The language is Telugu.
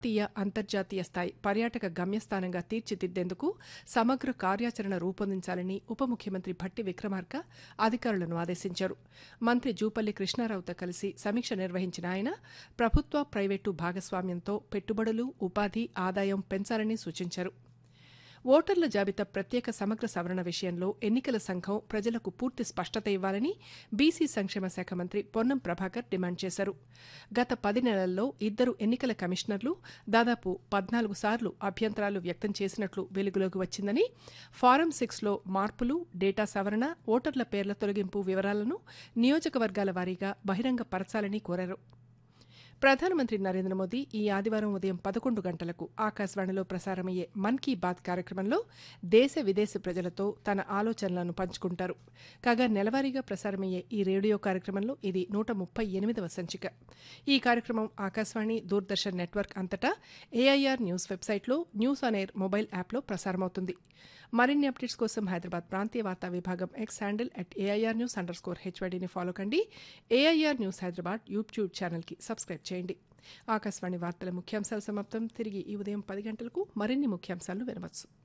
జాతీయ అంతర్జాతీయ స్థాయి పర్యాటక గమ్యస్థానంగా తీర్చిదిద్దేందుకు సమగ్ర కార్యాచరణ రూపొందించాలని ఉప ముఖ్యమంత్రి భట్టి విక్రమార్క అధికారులను ఆదేశించారు మంత్రి జూపల్లి కృష్ణారావుతో కలిసి సమీక్ష నిర్వహించిన ఆయన ప్రభుత్వ ప్రైవేటు భాగస్వామ్యంతో పెట్టుబడులు ఉపాధి ఆదాయం పెంచాలని సూచించారు ఓటర్ల జాబితా ప్రత్యేక సమగ్ర సవరణ విషయంలో ఎన్నికల సంఘం ప్రజలకు పూర్తి స్పష్టత ఇవ్వాలని బీసీ సంక్షేమ శాఖ మంత్రి పొన్నం ప్రభాకర్ డిమాండ్ చేశారు గత పది నెలల్లో ఇద్దరు ఎన్నికల కమిషనర్లు దాదాపు పద్నాలుగు సార్లు అభ్యంతరాలు వ్యక్తం చేసినట్లు వెలుగులోకి వచ్చిందని ఫారం సిక్స్లో మార్పులు డేటా సవరణ ఓటర్ల పేర్ల తొలగింపు వివరాలను నియోజకవర్గాల వారీగా బహిరంగ పరచాలని కోరారు ప్రధానమంత్రి నరేంద్ర మోదీ ఈ ఆదివారం ఉదయం పదకొండు గంటలకు ఆకాశవాణిలో ప్రసారమయ్యే మన్ కీ బాత్ కార్యక్రమంలో దేశ విదేశ ప్రజలతో తన ఆలోచనలను పంచుకుంటారు కాగా నెలవారీగా ప్రసారమయ్యే ఈ రేడియో కార్యక్రమంలో ఇది నూట ముప్పై ఎనిమిదవ సంచిక ఈ కార్యక్రమం ఆకాశవాణి దూరదర్శన్ నెట్వర్క్ అంతటా ఏఐఆర్ న్యూస్ వెబ్సైట్లో న్యూస్ ఆన్ ఎయిర్ మొబైల్ యాప్లో ప్రసారమవుతుంది మరిన్ని అప్డేట్స్ కోసం హైదరాబాద్ ప్రాంతీయ వార్తా విభాగం X handle at A I R news underscore హెచ్వైడీని ఫాలో కండి ఏఐఆర్ న్యూస్ హైదరాబాద్ యూట్యూబ్ ఛానల్కి సబ్స్క్రైబ్ చేయండి ఆకాశవాణి వార్తల ముఖ్యాంశాలు సమాప్తం తిరిగి ఈ ఉదయం పది గంటలకు మరిన్ని ముఖ్యాంశాలు వినవచ్చు